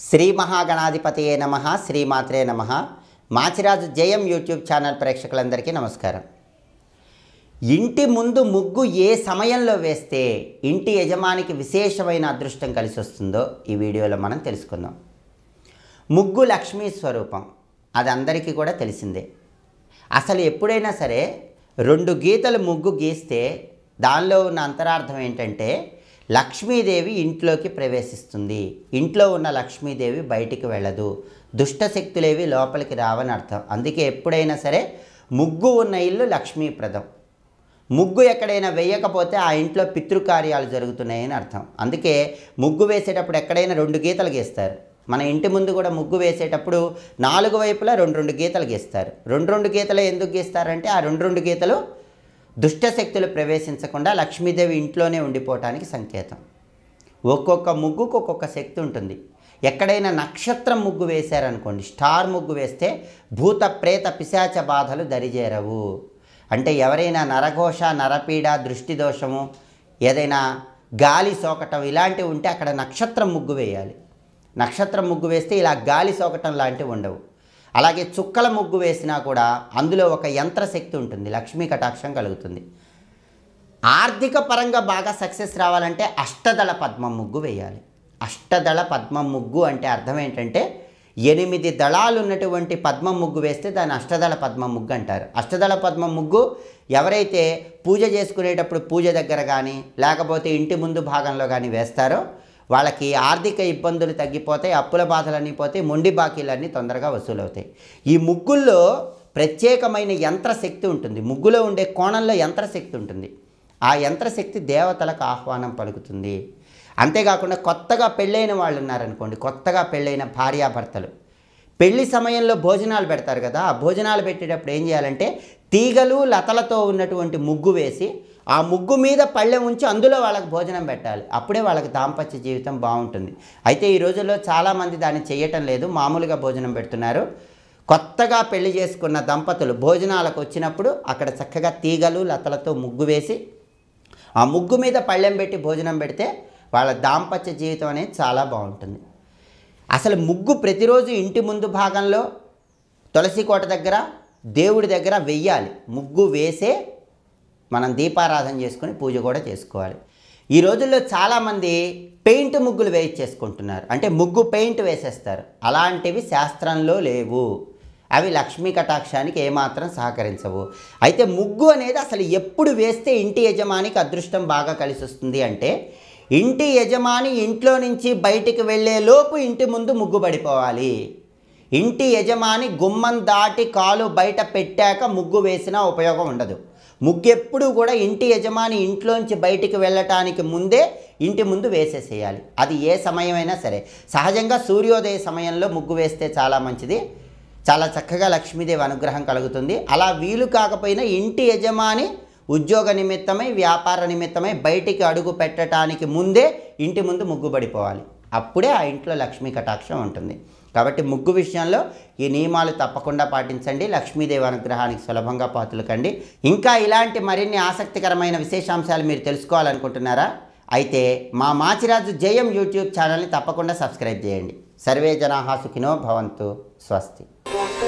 శ్రీ మహాగణాధిపతియే నమ శ్రీమాత్రే నమ మాచిరాజు జయం యూట్యూబ్ ఛానల్ ప్రేక్షకులందరికీ నమస్కారం ఇంటి ముందు ముగ్గు ఏ సమయంలో వేస్తే ఇంటి యజమానికి విశేషమైన అదృష్టం కలిసి వస్తుందో ఈ వీడియోలో మనం తెలుసుకుందాం ముగ్గు లక్ష్మీ స్వరూపం అది అందరికీ కూడా తెలిసిందే అసలు ఎప్పుడైనా సరే రెండు గీతలు ముగ్గు గీస్తే దానిలో ఉన్న అంతరార్థం ఏంటంటే లక్ష్మీదేవి ఇంట్లోకి ప్రవేశిస్తుంది ఇంట్లో ఉన్న లక్ష్మీదేవి బయటికి వెళ్ళదు దుష్ట శక్తులేవి లోపలికి రావని అర్థం అందుకే ఎప్పుడైనా సరే ముగ్గు ఉన్న ఇల్లు లక్ష్మీప్రదం ముగ్గు ఎక్కడైనా వేయకపోతే ఆ ఇంట్లో పితృకార్యాలు జరుగుతున్నాయని అర్థం అందుకే ముగ్గు వేసేటప్పుడు ఎక్కడైనా రెండు గీతలు గీస్తారు మన ఇంటి ముందు కూడా ముగ్గు వేసేటప్పుడు నాలుగు వైపులా రెండు రెండు గీతలు గీస్తారు రెండు రెండు గీతలు ఎందుకు గీస్తారంటే ఆ రెండు రెండు గీతలు దుష్ట శక్తులు ప్రవేశించకుండా లక్ష్మీదేవి ఇంట్లోనే ఉండిపోవటానికి సంకేతం ఒక్కొక్క ముగ్గుకు ఒక్కొక్క శక్తి ఉంటుంది ఎక్కడైనా నక్షత్రం ముగ్గు వేశారనుకోండి స్టార్ ముగ్గు వేస్తే భూత ప్రేత పిశాచ బాధలు దరిచేరవు అంటే ఎవరైనా నరఘోష నరపీడ దృష్టి దోషము ఏదైనా గాలి సోకటం ఇలాంటివి ఉంటే అక్కడ నక్షత్రం ముగ్గు వేయాలి నక్షత్రం ముగ్గు వేస్తే ఇలా గాలి సోకటం లాంటివి ఉండవు అలాగే చుక్కల ముగ్గు వేసినా కూడా అందులో ఒక యంత్రశక్తి ఉంటుంది లక్ష్మీ కటాక్షం కలుగుతుంది ఆర్థిక పరంగా బాగా సక్సెస్ రావాలంటే అష్టదళ పద్మం ముగ్గు వేయాలి అష్టదళ పద్మం ముగ్గు అంటే అర్థం ఏంటంటే ఎనిమిది దళాలు ఉన్నటువంటి పద్మం ముగ్గు వేస్తే దాన్ని అష్టదళ పద్మం ముగ్గు అంటారు అష్టదళ పద్మం ముగ్గు ఎవరైతే పూజ చేసుకునేటప్పుడు పూజ దగ్గర కానీ లేకపోతే ఇంటి ముందు భాగంలో కానీ వేస్తారో వాళ్ళకి ఆర్థిక ఇబ్బందులు తగ్గిపోతాయి అప్పుల బాధలన్నీ పోతాయి మొండి బాకీలన్నీ తొందరగా వసూలవుతాయి ఈ ముగ్గుల్లో ప్రత్యేకమైన యంత్రశక్తి ఉంటుంది ముగ్గులో ఉండే కోణంలో యంత్రశక్తి ఉంటుంది ఆ యంత్రశక్తి దేవతలకు ఆహ్వానం పలుకుతుంది అంతేకాకుండా కొత్తగా పెళ్ళైన వాళ్ళు ఉన్నారనుకోండి కొత్తగా పెళ్ళైన భార్యాభర్తలు పెళ్లి సమయంలో భోజనాలు పెడతారు కదా ఆ భోజనాలు పెట్టేటప్పుడు ఏం చేయాలంటే తీగలు లతలతో ఉన్నటువంటి ముగ్గు వేసి ఆ ముగ్గు మీద పళ్ళెం ఉంచి అందులో వాళ్ళకి భోజనం పెట్టాలి అప్పుడే వాళ్ళకి దాంపత్య జీవితం బాగుంటుంది అయితే ఈ రోజుల్లో చాలామంది దాన్ని చేయటం లేదు మామూలుగా భోజనం పెడుతున్నారు కొత్తగా పెళ్లి చేసుకున్న దంపతులు భోజనాలకు వచ్చినప్పుడు అక్కడ చక్కగా తీగలు లతలతో ముగ్గు వేసి ఆ ముగ్గు మీద పళ్ళెం పెట్టి భోజనం పెడితే వాళ్ళ దాంపత్య జీవితం అనేది చాలా బాగుంటుంది అసలు ముగ్గు ప్రతిరోజు ఇంటి ముందు భాగంలో తులసి కోట దగ్గర దేవుడి దగ్గర వెయ్యాలి ముగ్గు వేసే మనం దీపారాధన చేసుకొని పూజ కూడా చేసుకోవాలి ఈ రోజుల్లో చాలామంది పెయింట్ ముగ్గులు వేయించేసుకుంటున్నారు అంటే ముగ్గు పెయింట్ వేసేస్తారు అలాంటివి శాస్త్రంలో లేవు అవి లక్ష్మీ కటాక్షానికి ఏమాత్రం సహకరించవు అయితే ముగ్గు అనేది అసలు ఎప్పుడు వేస్తే ఇంటి యజమానికి అదృష్టం బాగా కలిసి వస్తుంది అంటే ఇంటి యజమాని ఇంట్లో నుంచి బయటికి వెళ్ళే లోపు ఇంటి ముందు ముగ్గు పడిపోవాలి ఇంటి యజమాని గుమ్మం దాటి కాలు బయట పెట్టాక ముగ్గు వేసినా ఉపయోగం ఉండదు ముగ్గు ఎప్పుడు కూడా ఇంటి యజమాని ఇంట్లోంచి బయటికి వెళ్ళటానికి ముందే ఇంటి ముందు వేసేసేయాలి అది ఏ సమయమైనా సరే సహజంగా సూర్యోదయ సమయంలో ముగ్గు వేస్తే చాలా మంచిది చాలా చక్కగా లక్ష్మీదేవి అనుగ్రహం కలుగుతుంది అలా వీలు కాకపోయినా ఇంటి యజమాని ఉద్యోగ నిమిత్తమై వ్యాపార నిమిత్తమై బయటికి అడుగు పెట్టడానికి ముందే ఇంటి ముందు ముగ్గు పడిపోవాలి అప్పుడే ఆ ఇంట్లో లక్ష్మీ కటాక్షం ఉంటుంది కాబట్టి ముగ్గు విషయంలో ఈ నియమాలు తప్పకుండా పాటించండి లక్ష్మీదేవి అనుగ్రహానికి సులభంగా పాతులు కండి ఇంకా ఇలాంటి మరిన్ని ఆసక్తికరమైన విశేషాంశాలు మీరు తెలుసుకోవాలనుకుంటున్నారా అయితే మా మాచిరాజు జయం యూట్యూబ్ ఛానల్ని తప్పకుండా సబ్స్క్రైబ్ చేయండి సర్వే జనాహా సుఖినో భవంతు స్వస్తి